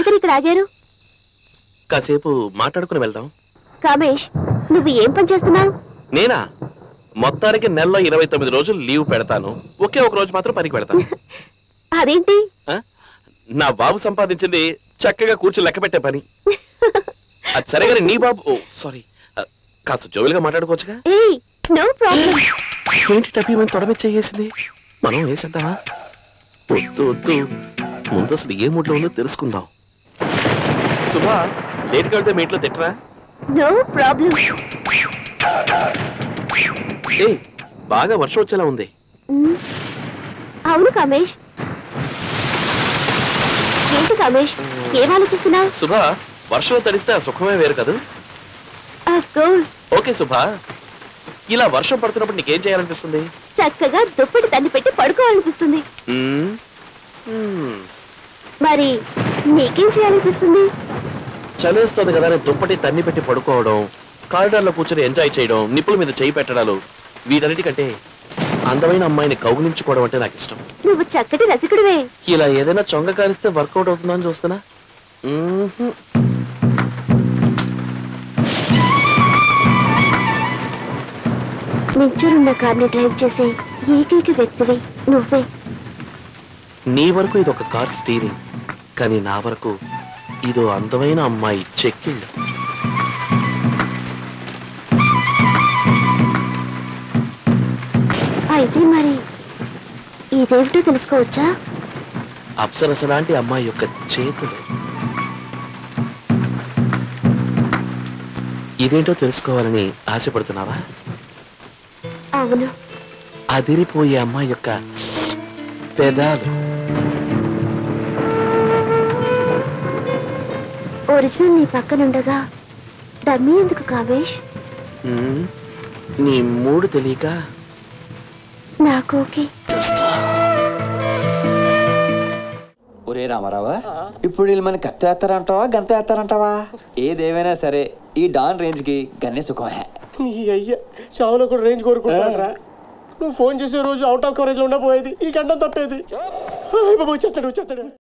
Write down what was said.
మీరిద్దరు ఇక్కడ ఆగారు కాసేపు మాట్లాడుకుని వెళ్దాం కామేష్ నువ్వు ఏం పని చేస్తున్నావు నేనా మొత్తానికి నెలలో ఇరవై తొమ్మిది రోజులు లీవ్ పెడతాను ఒకే ఒక రోజు మాత్రం పనికి పెడతాను అదేంటి ఆ? నా బాబు సంపాదించింది చక్కగా కూర్చొని లెక్క పెట్టే పని అది సరే కానీ నీ బాబు ఓ సారీ కాస్త జోవిలుగా మాట్లాడుకోవచ్చుగా ఏయ్ నో ప్రాబ్లం ఏంటి టపీ మనం తొడమే చేసేసింది మనం వేసేద్దామా వద్దు వద్దు ముందు అసలు ఏ మూడ్లో ఉందో తెలుసుకుందాం శుభా లేట్కి వెళ్తే మీ ఇంట్లో తిట్టరా నో ప్రాబ్లం ఏ బాగా వర్షం వచ్చేలా ఉంది అవును కామేష్ ఏంటి కామేష్ ఏం ఆలోచిస్తున్నావు శుభా వర్షంలో తడిస్తే ఆ సుఖమే వేరు కదా ఆఫ్ కోర్స్ ఓకే శుభా ఇలా వర్షం పడుతున్నప్పుడు నీకేం చేయాలనిపిస్తుంది చక్కగా దుప్పటి తన్ని పెట్టి పడుకోవాలనిపిస్తుంది మ్మ్. మ్మ్. మరి నీకేం చేయాలనిపిస్తుంది చలేస్తుంది కదా అని దుప్పటి తన్ని పెట్టి పడుకోవడం కారిడార్లో కూర్చొని ఎంజాయ్ చేయడం నిప్పుల మీద చేయి పెట్టడాలు వీటన్నిటికంటే అందమైన అమ్మాయిని కౌగులించుకోవడం అంటే నాకు ఇష్టం నువ్వు చక్కటి రసికుడివే ఇలా ఏదైనా చొంగ కాలిస్తే వర్కౌట్ అవుతుందని చూస్తున్నా మ్మ్హ్మ్. నించునున్న కార్ని డ్రైవ్ చేసే ఏకైక వ్యక్తివి నువ్వే నీ వరకు ఇది ఒక కార్ స్టీరింగ్ కానీ నా వరకు ఇదో అందమైన అమ్మాయి చెక్కిళ్ళు అయితే మరి ఇదేమిటో తెలుసుకోవచ్చా అప్సరస లాంటి అమ్మాయి యొక్క చేతులు ఇదేంటో తెలుసుకోవాలని ఆశపడుతున్నావా అవును అదిరిపోయే అమ్మాయి యొక్క పెదాలు ఒరిజినల్ నీ పక్కనుండగా డమ్మీ ఎందుకు కావేష్ మ్మ్. నీ మూడు తెలియక నాకు ఓకే చూస్తా ఒరే రామారావా ఇప్పుడు వీళ్ళు మనకి కత్తి వేస్తారంటావా గంత వేస్తారంటావా ఏదేమైనా సరే ఈ డాన్ రేంజ్ కి గన్నే సుఖమే నీ అయ్యా చావులో కూడా రేంజ్ కోరుకుంటారా నువ్వు ఫోన్ చేసే రోజు అవుట్ ఆఫ్ కవరేజ్ లో ఉండబోయేది ఈ గండం తప్పేది హాయ్ బాబు చెత్తడు చెత్తడు